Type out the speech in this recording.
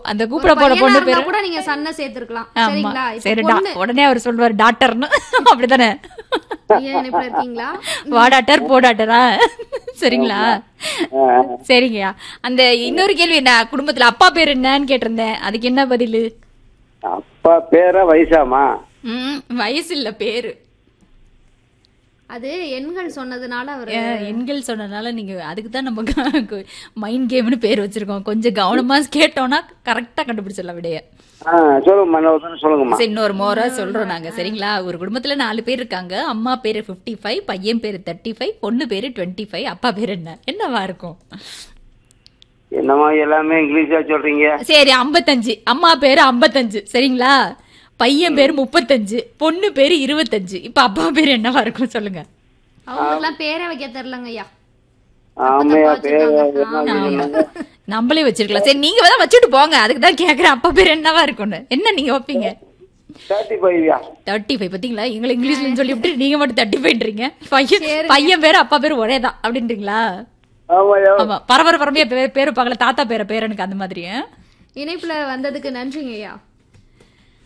அந்த கூப்பிட போற பையனா பொண்ணு இருந்தா பேரு கூட நீங்க சன்ன சேர்த்திருக்கலாம் ஆமா சரிங்களா இப்ப சரி பொண்ணு உடனே அவர் சொல்லுவாரு டாக்டர்னு அப்படிதானே ஐயா, இணைப்புல இருக்கீங்களா வா டாக்டர் போ டாக்டரா சரிங்களா சரிங்கய்யா அந்த இன்னொரு கேள்வி என்ன குடும்பத்துல அப்பா பேர் என்னன்னு கேட்டிருந்தேன் அதுக்கு என்ன பதிலு அப்பா பேரா வயசாமா ம், வயசு இல்ல பேரு அது எண்கள் சொன்னதுனால அவர் ஏன், எண்கள் சொன்னனால நீங்க அதுக்கு தான் நம்ம மைண்ட் கேம்னு பேர் வச்சிருக்கோம் கொஞ்சம் கவனமா கேட்டோம்னா கரெக்டா கண்டுபிடிச்சிடலாம் விடைய ஆ சொல்லுங்கம்மா இன்னொரு தடவை சொல்லுங்கம்மா சரி, இன்னொரு மோரா சொல்றோம் நாங்க சரிங்களா ஒரு குடும்பத்துல நாலு பேர் இருக்காங்க அம்மா பேரு 55 ஃபைவ் பையன் பேரு தேர்ட்டி ஃபைவ் பொண்ணு பேரு டுவெண்ட்டி ஃபைவ் அப்பா பேரு என்ன என்னவா இருக்கும் என்னம்மா எல்லாமே இங்கிலீஷா சொல்றீங்க சரி ஐம்பத்தஞ்சு அம்மா பேரு ஐம்பத்தஞ்சு சரிங்களா பையன் பேரு முப்பத்தஞ்சு பொண்ணு பேரு இருபத்தஞ்சு இப்ப அப்பா பேரு என்னவா இருக்கும் சொல்லுங்க அவங்களுக்கு எல்லாம் பேரே வைக்க தெரியலங்க ஐயா ஆமையா பேர் வச்சிருக்காங்க. என்ன சொன்னாங்க? நம்மளே வச்சிருக்கலாம் சரி நீங்க தான் வச்சுட்டு போங்க அதுக்கு தான் கேக்குறேன் அப்பா பேர் என்னவா இருக்கும்னு என்ன நீங்க வைப்பீங்க தேர்ட்டி ஃபைவ்யா தேர்ட்டி ஃபைவ் பாத்தீங்களா எங்களை இங்கிலீஷ்ல சொல்லிவிட்டு நீங்க மட்டும் தேர்ட்டி ஃபைவ்ன்றீங்க பையன் பையன் பேரு அப்பா பேரு ஒரே தான் அப்படின்றீங்களா ஆமாயா ஆமா பரபர பரமையா பேர் பேரு பார்க்கல தாத்தா பேர பேரனுக்கு அந்த மாதிரி ஆ? இணைப்புல வந்ததுக்கு நன்றிங்க ஐயா